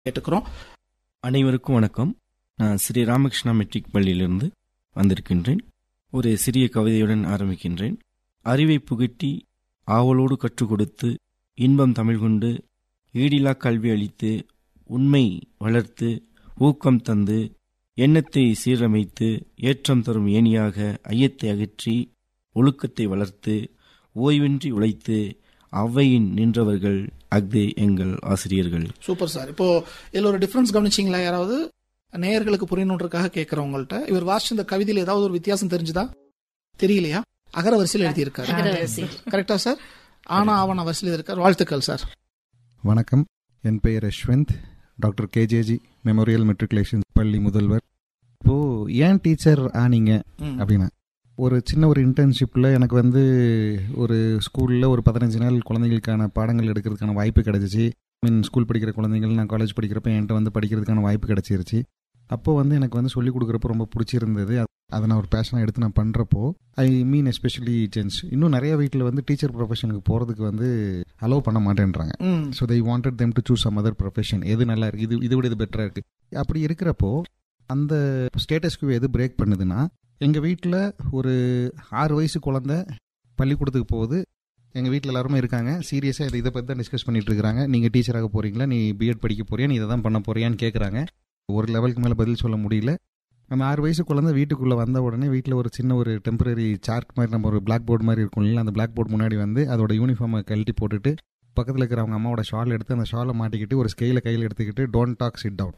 கேட்டுக்கிறோம் அனைவருக்கும் வணக்கம் நான் ஸ்ரீ ராமகிருஷ்ணா மெட்ரிக் பள்ளியிலிருந்து வந்திருக்கின்றேன் ஒரு சிறிய கவிதையுடன் ஆரம்பிக்கின்றேன் அறிவை புகட்டி ஆவலோடு கற்றுக் கொடுத்து இன்பம் தமிழ் கொண்டு ஈடிலா கல்வி அளித்து உண்மை வளர்த்து ஊக்கம் தந்து எண்ணத்தை சீரமைத்து ஏற்றம் தரும் ஏணியாக ஐயத்தை அகற்றி ஒழுக்கத்தை வளர்த்து ஓய்வின்றி உழைத்து அவ்வையின் நின்றவர்கள் அஃதே எங்கள் ஆசிரியர்கள் சூப்பர் சார் இப்போ இதுல ஒரு டிஃபரன்ஸ் கவனிச்சிங்களா யாராவது நேயர்களுக்கு புரியணுன்றதுக்காக கேட்கறவங்கள்ட்ட இவர் வாசிச்ச இந்த கவிதையில ஏதாவது ஒரு வித்தியாசம் தெரிஞ்சுதா தெரியலையா அகர வரிசையில் எழுதியிருக்காரு அகரவரிசை. கரெக்டா சார் ஆனா ஆவண வரிசையில் எழுதியிருக்காரு வாழ்த்துக்கள் சார் வணக்கம் என் பெயர் Yashwant doctor KJG memorial matriculation பள்ளி முதல்வர் இப்போ ஏன் டீச்சர் ஆனீங்க ம். அப்படின்னா ஒரு சின்ன ஒரு இன்டர்ன்ஷிப்பில் எனக்கு வந்து ஒரு ஸ்கூலில் ஒரு பதினஞ்சு நாள் குழந்தைகளுக்கான பாடங்கள் எடுக்கிறதுக்கான வாய்ப்பு கிடைச்சிச்சு மீன் ஸ்கூல் படிக்கிற குழந்தைகள் நான் காலேஜ் படிக்கிறப்ப என்கிட்ட வந்து படிக்கிறதுக்கான வாய்ப்பு கிடைச்சிருச்சு அப்போ வந்து எனக்கு வந்து சொல்லிக் கொடுக்குறப்ப ரொம்ப பிடிச்சிருந்தது அது- அதை நான் ஒரு பேஷனாக எடுத்து நான் பண்ணுறப்போ ஐ மீன் எஸ்பெஷலி ஜென்ஸ் இன்னும் நிறைய வீட்டில் வந்து டீச்சர் ப்ரொஃபஷனுக்கு போகிறதுக்கு வந்து அலோவ் பண்ண மாட்டேன்றாங்க ம். So they wanted them to choose some other profession எது நல்லா இருக்கு இது இதை விட இது பெட்டராக இருக்கு அப்படி இருக்கிறப்போ அந்த ஸ்டேட்டஸ்க்கு எது பிரேக் பண்ணுதுன்னா எங்கள் வீட்டில் ஒரு ஆறு வயசு குழந்தை பள்ளிக்கூடத்துக்கு போகுது எங்கள் வீட்டில் எல்லாருமே இருக்காங்க சீரியஸாக இதை இதை பற்றி தான் டிஸ்கஸ் பண்ணிட்டு இருக்காங்க நீங்கள் டீச்சராக போகிறீங்களா நீ பிஎட் படிக்க போறியா நீ இதை தான் பண்ண போறியான்னு கேட்குறாங்க ஒரு லெவலுக்கு மேலே பதில் சொல்ல முடியல அந்த ஆறு வயசு குழந்தை வீட்டுக்குள்ளே வந்த உடனே வீட்டில் ஒரு சின்ன ஒரு டெம்பரரி சார்ட் மாதிரி நம்ம ஒரு பிளாக் போர்டு மாதிரி இருக்கும் இல்லையா அந்த பிளாக் போர்டு முன்னாடி வந்து அதோட யூனிஃபார்மை கழட்டி போட்டுட்டு பக்கத்தில் இருக்கிற அவங்க அம்மாவோட ஷால் எடுத்து அந்த ஷாலை மாட்டிக்கிட்டு ஒரு ஸ்கெயில கையில் எடுத்துக்கிட்டு டோன்ட் டாக் சிட் டவுன்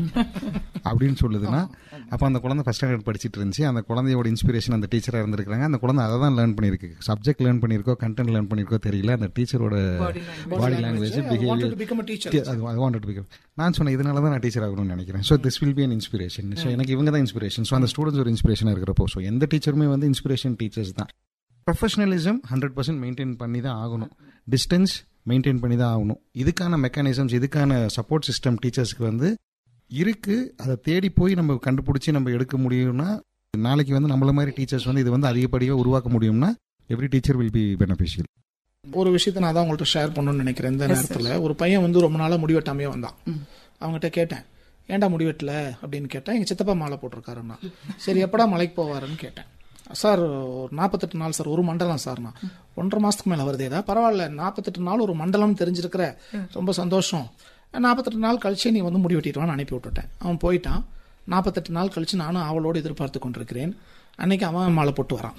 அப்படின்னு சொல்லுதுன்னா அப்போ அந்த குழந்தை ஃபஸ்ட் ஸ்டாண்டர்ட் படிச்சிட்டு இருந்துச்சு அந்த குழந்தையோட இன்ஸ்பிரேஷன் அந்த டீச்சராக இருந்திருக்காங்க அந்த குழந்தை அதை தான் லேர்ன் பண்ணியிருக்கு சப்ஜெக்ட் லேர்ன் பண்ணியிருக்கோ கண்டென்ட் லேர்ன் பண்ணியிருக்கோ தெரியல அந்த டீச்சரோட body language I wanted behaviour to become a teacher. அது அது வாண்டட் பிகம் நான் சொன்னேன் இதனால தான் நான் டீச்சர் ஆகணும்னு நினைக்கிறேன் so this will be an inspiration so எனக்கு இவங்க தான் இன்ஸ்பிரேஷன் ஸோ அந்த ஸ்டூடெண்ட்ஸ் ஒரு இன்ஸ்பிரேஷனாக இருக்கிறப்போ ஸோ எந்த டீச்சருமே வந்து இன்ஸ்பிரேஷன் டீச்சர்ஸ் தான் ப்ரொஃபஷனலிசம் ஹண்ட்ரட் பர்சன்ட் மெயின்டைன் பண்ணி தான் ஆகணும் டிஸ்டன்ஸ் மெயின்டைன் பண்ணி தான் ஆகணும் இதுக்கான மெக்கானிசம்ஸ் இதுக்கான சப்போர்ட் சிஸ்டம் டீச்சர்ஸ்க்கு வந்து இருக்கு அதை தேடி போய் நம்ம கண்டுபிடிச்சி நம்ம எடுக்க முடியும்னா நாளைக்கு வந்து நம்மள மாதிரி டீச்சர்ஸ் வந்து இது வந்து அதிகப்படியாக உருவாக்க முடியும்னா every teacher will be beneficial ஒரு விஷயத்த நான் தான் உங்கள்ட்ட ஷேர் பண்ணணும்னு நினைக்கிறேன் இந்த நேரத்துல ஒரு பையன் வந்து ரொம்ப நாளா முடிவெட்டாமே வந்தான் அவங்ககிட்ட கேட்டேன் ஏன்டா முடிவெட்டல அப்படின்னு கேட்டேன் எங்க சித்தப்பா மாலை போட்டிருக்காருன்னா சரி எப்படா மலைக்கு போவாருன்னு கேட்டேன் சார் ஒரு நாற்பத்தெட்டு நாள் சார் ஒரு மண்டலம் சார்னா ஒன்றரை மாசத்துக்கு மேல வருதேதா பரவாயில்ல நாற்பத்தெட்டு நாள் ஒரு மண்டலம் தெரிஞ்சிருக்கிற ரொம்ப சந்தோஷம் நாற்பத்தெட்டு நாள் கழிச்சு நீ வந்து முடி வெட்டிடுவான்னு அனுப்பி விட்டுட்டேன் அவன் போயிட்டான் நாற்பத்தெட்டு நாள் கழிச்சு நானும் அவளோடு எதிர்பார்த்து கொண்டிருக்கிறேன் அன்னைக்கு அவன் மாலை போட்டு வரான்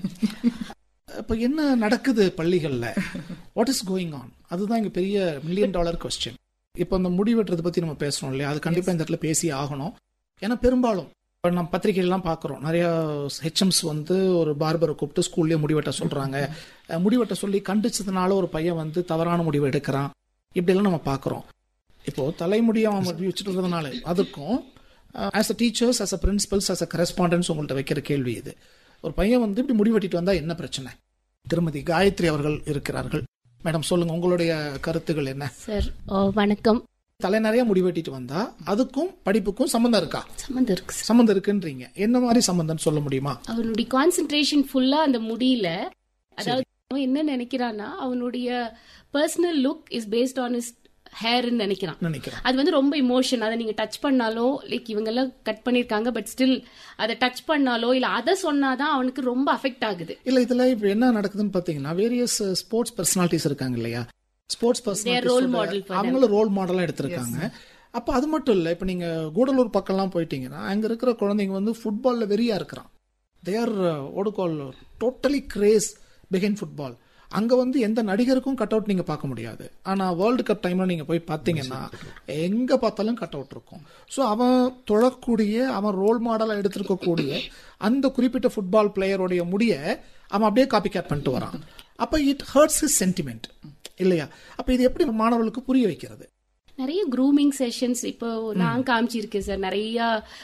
இப்போ என்ன நடக்குது பள்ளிகளில் வாட் இஸ் கோயிங் ஆன் அதுதான் இங்க பெரிய மில்லியன் டாலர் கொஸ்டின் இப்போ இந்த முடிவெட்டுறதை பத்தி நம்ம பேசுறோம் இல்லையா அது கண்டிப்பா இந்த இடத்துல பேசி ஆகணும் ஏன்னா பெரும்பாலும் இப்போ நம்ம பத்திரிகைலாம் பார்க்குறோம் நிறைய ஹெச்எம்ஸ் வந்து ஒரு பார்பரை கூப்பிட்டு ஸ்கூல்லேயே முடிவெட்ட சொல்றாங்க அஹ் முடிவெட்ட சொல்லி கண்டிச்சதுனால ஒரு பையன் வந்து தவறான முடிவு எடுக்கிறான் இப்படியெல்லாம் நம்ம பார்க்குறோம் இப்போ தலைமுடியை அவன் முடி வச்சுட்டு இருக்கிறதுனால அதுக்கும் as a teachers as a principals as a correspondence உங்கள்ட்ட வைக்கிற கேள்வி இது ஒரு பையன் வந்து இப்படி முடி வெட்டிட்டு வந்தா என்ன பிரச்சனை திருமதி காயத்ரி அவர்கள் இருக்கிறார்கள் மேடம் சொல்லுங்க உங்களுடைய கருத்துகள் என்ன சார் ஓ, வணக்கம் தலை நிறைய முடி வெட்டிட்டு வந்தா அதுக்கும் படிப்புக்கும் சம்பந்தம் இருக்கா சம்மந்தம் இருக்கு சார் சம்பந்தம் இருக்குன்றீங்க என்ன மாதிரி சம்பந்தம் சொல்ல முடியுமா அவனுடைய கான்சென்ட்ரேஷன் ஃபுல்லா அந்த முடியல அதாவது அவன் என்ன நினைக்கிறான்னா அவனுடைய personal look is based on is ஹேர்னு நினைக்கிறான் நினைக்கிறேன் அது வந்து ரொம்ப இமோஷன் அதை நீங்க டச் பண்ணாலோ லைக் இவங்க எல்லாம் கட் பண்ணிருக்காங்க பட் ஸ்டில் அதை டச் பண்ணாலோ இல்ல அதை சொன்னாதான் அவனுக்கு ரொம்ப அஃபெக்ட் ஆகுது இல்ல இதுல இப்ப என்ன நடக்குதுன்னு பாத்தீங்கன்னா வேரியஸ் ஸ்போர்ட்ஸ் பர்சனாலிட்டிஸ் இருக்காங்க இல்லையா sports role model for them. அவங்களும் ரோல் மாடலா எடுத்திருக்காங்க அப்ப அது மட்டும் இல்ல இப்ப நீங்க கூடலூர் பக்கம்லாம் போயிட்டீங்கன்னா அங்க இருக்கிற குழந்தைங்க வந்து ஃபுட்பால்ல வெறியா இருக்கிறான் தேர் ஓடுகால் டோட்டலி கிரேஸ் பிகைன் ஃபுட்பால் அங்க வந்து எந்த நடிகருக்கும் கட் அவுட் நீங்க பார்க்க முடியாது ஆனா வேர்ல்டு கப் டைம்ல நீங்க போய் பாத்தீங்கன்னா எங்க பார்த்தாலும் கட் அவுட் இருக்கும் ஸோ அவன் தொழக்கூடிய அவன் ரோல் மாடலா எடுத்திருக்கக்கூடிய அந்த குறிப்பிட்ட ஃபுட்பால் பிளேயருடைய முடிய அவன் அப்படியே காப்பி கேட் பண்ணிட்டு வரான் அப்ப இட் ஹர்ட்ஸ் his சென்டிமெண்ட் இல்லையா அப்ப இது எப்படி மாணவர்களுக்கு புரிய வைக்கிறது நிறைய க்ரூமிங் செஷன்ஸ் இப்போ நான் காமிச்சிருக்கேன் சார் நிறைய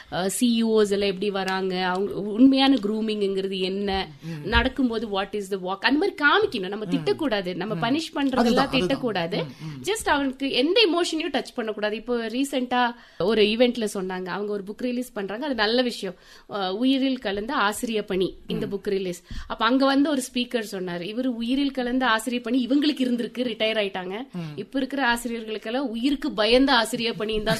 சிஇஓஸ் எல்லாம் எப்படி வராங்க அவங்க உண்மையான க்ரூமிங்ங்கிறது என்ன நடக்கும்போது வாட் இஸ் த வாக் அந்த மாதிரி காமிக்கணும் நம்ம திட்டக்கூடாது நம்ம பனிஷ் பண்றதெல்லாம் திட்டக்கூடாது ஜஸ்ட் அவனுக்கு எந்த இமோஷனையும் டச் பண்ணக்கூடாது இப்போ ரீசெண்டா ஒரு ஈவெண்ட்ல சொன்னாங்க அவங்க ஒரு புக் ரிலீஸ் பண்றாங்க அது நல்ல விஷயம் அஹ், உயிரில் கலந்த ஆசிரிய பணி இந்த புக் ரிலீஸ் அப்ப அங்க வந்து ஒரு ஸ்பீக்கர் சொன்னாரு இவர் உயிரில் கலந்த ஆசிரிய பணி இவங்களுக்கு இருந்திருக்கு ரிட்டையர் ஆயிட்டாங்க இப்ப இருக்கிற ஆசிரியர்களுக்கெல்லாம் உயிருக்கு பயந்த ஆசிரியர் பணின்னு தான்